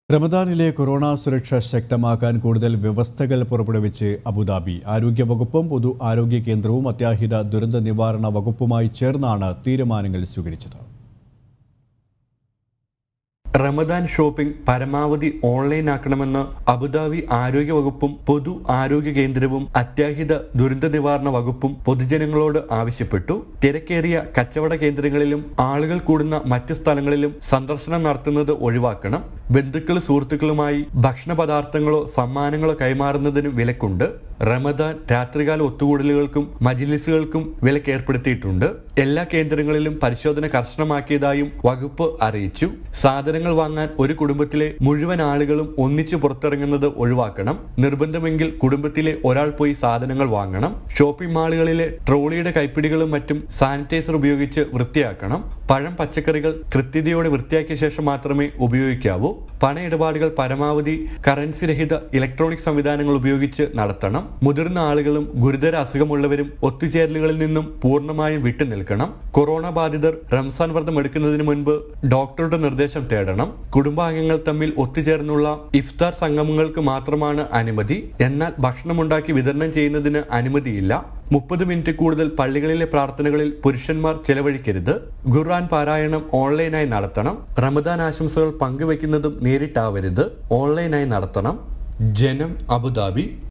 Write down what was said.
റമദാനിലെ കൊറോണ സുരക്ഷ ശക്തമാക്കാൻ കൂടുതൽ വ്യവസ്ഥകൾ പുറപ്പെടുവിച്ച് അബുദാബി ആരോഗ്യവകുപ്പും പൊതു ആരോഗ്യ കേന്ദ്രവും അത്യാഹിത ദുരന്ത നിവാരണ വകുപ്പുമായി ചേർന്നാണ് തീരുമാനങ്ങൾ സ്വീകരിച്ചത് റമദാൻ ഷോപ്പിംഗ് പരമാവധി ഓൺലൈൻ ആക്കണമെന്ന് അബുദാബി ആരോഗ്യ വകുപ്പും പൊതു ആരോഗ്യ കേന്ദ്രവും അത്യാഹിത ദുരന്ത നിവാരണ വകുപ്പും പൊതുജനങ്ങളോട് ആവശ്യപ്പെട്ടു തിരക്കേറിയ കച്ചവട കേന്ദ്രങ്ങളിലും ആളുകൾ കൂടുന്ന മറ്റ് സ്ഥലങ്ങളിലും സന്ദർശനം നടത്തുന്നത് ഒഴിവാക്കണം ബന്ധുക്കൾ സുഹൃത്തുക്കളുമായി ഭക്ഷണ പദാർത്ഥങ്ങളോ സമ്മാനങ്ങളോ കൈമാറുന്നതിന് വിലക്കുണ്ട് റമദാൻ രാത്രികാല ഒത്തുകൂടലുകൾക്കും മജിലിസുകൾക്കും വിലക്ക് ഏർപ്പെടുത്തിയിട്ടുണ്ട് എല്ലാ കേന്ദ്രങ്ങളിലും പരിശോധന കർശനമാക്കിയതായും വകുപ്പ് അറിയിച്ചു സാധനങ്ങൾ വാങ്ങാൻ ഒരു കുടുംബത്തിലെ മുഴുവൻ ആളുകളും ഒന്നിച്ചു പുറത്തിറങ്ങുന്നത് ഒഴിവാക്കണം നിർബന്ധമെങ്കിൽ കുടുംബത്തിലെ ഒരാൾ പോയി സാധനങ്ങൾ വാങ്ങണം ഷോപ്പിംഗ് മാളുകളിലെ ട്രോളിയുടെ കൈപ്പിടികളും മറ്റും സാനിറ്റൈസർ ഉപയോഗിച്ച് വൃത്തിയാക്കണം പഴം പച്ചക്കറികൾ കൃത്യതയോടെ വൃത്തിയാക്കിയ ശേഷം മാത്രമേ ഉപയോഗിക്കാവൂ പണ ഇടപാടുകൾ പരമാവധി കറൻസി രഹിത ഇലക്ട്രോണിക് സംവിധാനങ്ങൾ ഉപയോഗിച്ച് നടത്തണം മുതിർന്ന ആളുകളും ഗുരുതര അസുഖമുള്ളവരും ഒത്തുചേരലുകളിൽ നിന്നും പൂർണ്ണമായും വിട്ടുനിൽക്കണം കൊറോണ ബാധിതർ റംസാൻ വ്രതം എടുക്കുന്നതിന് മുൻപ് ഡോക്ടറുടെ നിർദ്ദേശം തേടണം കുടുംബാംഗങ്ങൾ തമ്മിൽ ഒത്തുചേർന്നുള്ള ഇഫ്താർ സംഗമങ്ങൾക്ക് മാത്രമാണ് അനുമതി എന്നാൽ ഭക്ഷണമുണ്ടാക്കി വിതരണം ചെയ്യുന്നതിന് അനുമതിയില്ല മുപ്പത് മിനിറ്റ് കൂടുതൽ പള്ളികളിലെ പ്രാർത്ഥനകളിൽ പുരുഷന്മാർ ചെലവഴിക്കരുത് ഖുർആൻ പാരായണം ഓൺലൈനായി നടത്തണം റമദാൻ ആശംസകൾ പങ്കുവെക്കുന്നതും നേരിട്ടാവരുത് ഓൺലൈനായി നടത്തണം ജനം അബുദാബി